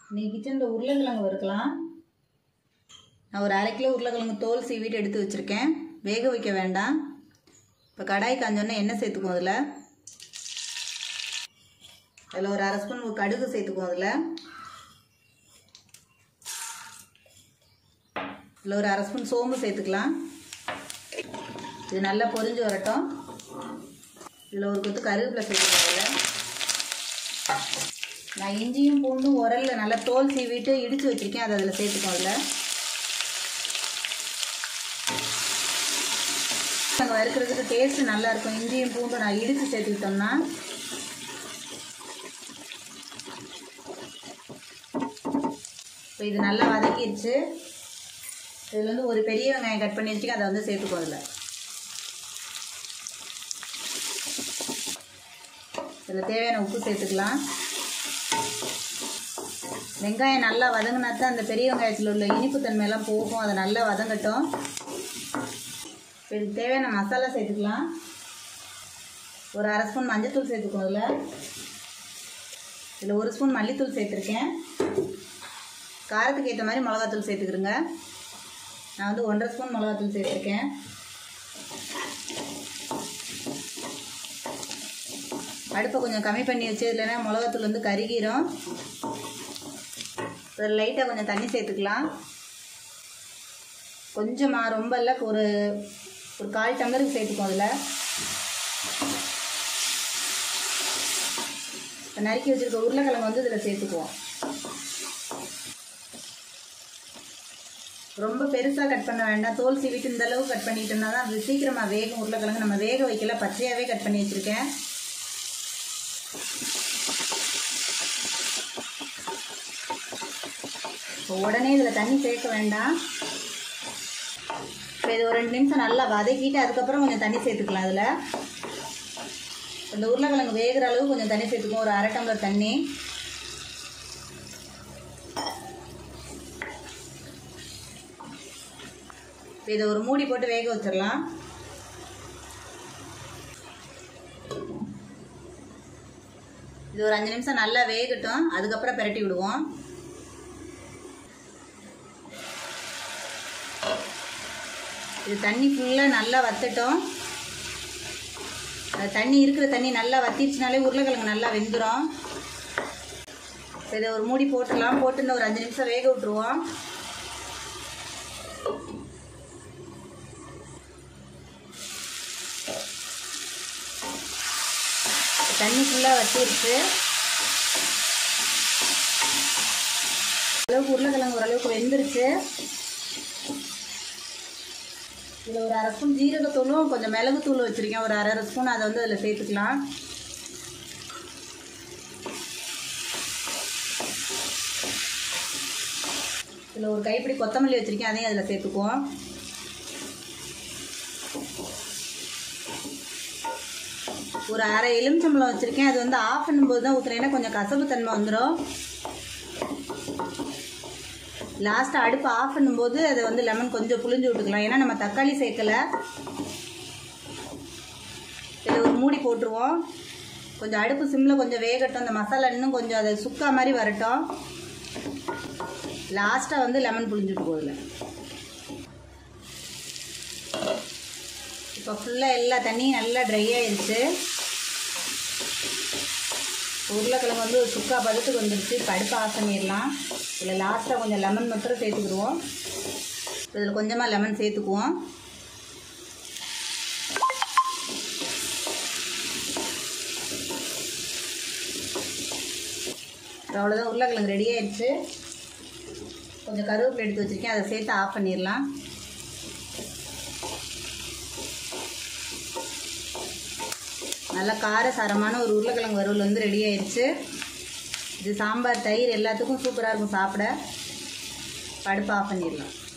இன்னைக்கு கிச்சனில் உருளைக்கிழங்கு வறுக்கலாம் நான் ஒரு அரை கிலோ உருளைக்கிழங்கு தோல் சீவிட்டு எடுத்து வச்சுருக்கேன் வேக வைக்க வேண்டாம் இப்போ கடாய் காஞ்சோன்னே எண்ணெய் சேர்த்துக்குவோம் அதில் அதில் ஒரு அரை ஸ்பூன் கடுகு சேர்த்துக்குவோம் அதில் இதில் ஒரு அரை ஸ்பூன் சோம்பு சேர்த்துக்கலாம் இது நல்லா பொரிஞ்சு வரட்டும் இதில் ஒரு கொத்து கருவேப்பிலை சேர்த்துக்கலாம் அதில் நான் இஞ்சியும் பூண்டும் உரலில் நல்லா தோல் சீவிட்டு இடித்து வச்சுருக்கேன் அதை அதில் சேர்த்துக்கோம் அதில் நாங்கள் வறுக்கிறதுக்கு டேஸ்ட்டு நல்லா இருக்கும் இஞ்சியும் பூண்டும் நான் இடித்து சேர்த்துக்கிட்டோம்னா இப்போ இது நல்லா வதக்கிடுச்சு இதில் வந்து ஒரு பெரிய வெங்காயம் கட் பண்ணி வச்சுக்க அதை வந்து சேர்த்துக்கோ அதில் இதில் தேவையான உப்பு சேர்த்துக்கலாம் வெங்காயம் நல்லா வதங்கினா தான் அந்த பெரிய வெங்காயத்தில் உள்ள இனிப்பு தன்மையெல்லாம் போகும் அதை நல்லா வதங்கட்டும் இப்போ இதுக்கு தேவையான மசாலா சேர்த்துக்கலாம் ஒரு அரை ஸ்பூன் மஞ்சள்தூள் சேர்த்துக்கோ அதில் இதில் ஒரு ஸ்பூன் மல்லித்தூள் சேர்த்துருக்கேன் காரத்துக்கு ஏற்ற மாதிரி மிளகாத்தூள் சேர்த்துக்கிறேங்க நான் வந்து ஒன்றரை ஸ்பூன் மிளகாத்தூள் சேர்த்துருக்கேன் அடுப்பை கொஞ்சம் கம்மி பண்ணி வச்சு இல்லைன்னா மிளகாத்தூள் வந்து கருகிரும் அதில் லைட்டாக கொஞ்சம் தண்ணி சேர்த்துக்கலாம் கொஞ்சமாக ரொம்ப இல்லை ஒரு ஒரு கால் டம்ளருக்கு சேர்த்துக்கோம் அதில் இப்போ நறுக்கி வச்சுருக்க உருளைக்கிழங்கு வந்து இதில் சேர்த்துக்குவோம் ரொம்ப பெருசாக கட் பண்ண வேண்டாம் தோல் சீவிட்டு இந்த அளவுக்கு கட் பண்ணிட்டோம்னா தான் அது சீக்கிரமாக வேகும் உருளைக்கிழங்கு நம்ம வேக வைக்கல பச்சையாகவே கட் பண்ணி வச்சுருக்கேன் இப்போ உடனே இதில் தண்ணி சேர்க்க வேண்டாம் இப்போ இது ஒரு ரெண்டு நிமிஷம் நல்லா வதக்கிட்டு அதுக்கப்புறம் கொஞ்சம் தண்ணி சேர்த்துக்கலாம் அதில் இந்த உருளைக்கிழங்கு வேகிற அளவு கொஞ்சம் தண்ணி சேர்த்துக்குவோம் ஒரு அரை டம்ளர் தண்ணி இப்போ இதை ஒரு மூடி போட்டு வேக வச்சிடலாம் இது ஒரு அஞ்சு நிமிஷம் நல்லா வேகட்டும் அதுக்கப்புறம் பிரட்டி விடுவோம் இது தண்ணி ஃபுல்லாக நல்லா வத்தட்டும் அது தண்ணி இருக்கிற தண்ணி நல்லா வத்திருச்சுனாலே உருளைக்கிழங்கு நல்லா வெந்துடும் இதை ஒரு மூடி போட்டுடலாம் போட்டு இன்னும் ஒரு அஞ்சு நிமிஷம் வேக விட்ருவோம் தண்ணி ஃபுல்லாக வத்திருச்சு அளவுக்கு உருளைக்கிழங்கு ஓரளவுக்கு வெந்துருச்சு இதில் ஒரு அரை ஸ்பூன் ஜீரகத்தூளும் கொஞ்சம் மிளகுத்தூள் வச்சுருக்கேன் ஒரு அரை அரை ஸ்பூன் அதை வந்து அதில் சேர்த்துக்கலாம் இதில் ஒரு கைப்பிடி கொத்தமல்லி வச்சுருக்கேன் அதையும் அதில் சேர்த்துக்குவோம் ஒரு அரை எலுமிச்சம்பழம் வச்சுருக்கேன் அது வந்து ஆஃப் பண்ணும்போது தான் ஊற்றுறேன்னா கொஞ்சம் கசப்பு தன்மை வந்துடும் லாஸ்ட்டாக அடுப்பு ஆஃப் பண்ணும்போது அதை வந்து லெமன் கொஞ்சம் புளிஞ்சு விட்டுக்கலாம் ஏன்னா நம்ம தக்காளி சேர்க்கலை இதில் ஒரு மூடி போட்டுருவோம் கொஞ்சம் அடுப்பு சிம்மில் கொஞ்சம் வேகட்டும் அந்த மசாலா இன்னும் கொஞ்சம் அதை சுக்கா மாதிரி வரட்டும் லாஸ்ட்டாக வந்து லெமன் புளிஞ்சுட்டு போதில் இப்போ ஃபுல்லாக எல்லா தண்ணியும் நல்லா ட்ரை ஆயிடுச்சு உருளைக்கிழங்கு வந்து ஒரு சுக்கா பதத்துக்கு வந்துடுச்சு இப்போ அடுப்பு ஆஃப் பண்ணிடலாம் இதில் லாஸ்ட்டாக கொஞ்சம் லெமன் மட்டும் சேர்த்துக்கிடுவோம் இதில் கொஞ்சமாக லெமன் சேர்த்துக்குவோம் அவ்வளோதான் உருளைக்கிழங்கு ரெடி ஆயிடுச்சு கொஞ்சம் கருவேப்பிலை எடுத்து வச்சுருக்கேன் அதை சேர்த்து ஆஃப் பண்ணிடலாம் நல்ல காரசாரமான ஒரு உருளைக்கிழங்கு வறுவல் வந்து ரெடி ஆயிடுச்சு இது சாம்பார் தயிர் எல்லாத்துக்கும் சூப்பராக இருக்கும் சாப்பிட படுப்பு ஆஃப் பண்ணிடலாம்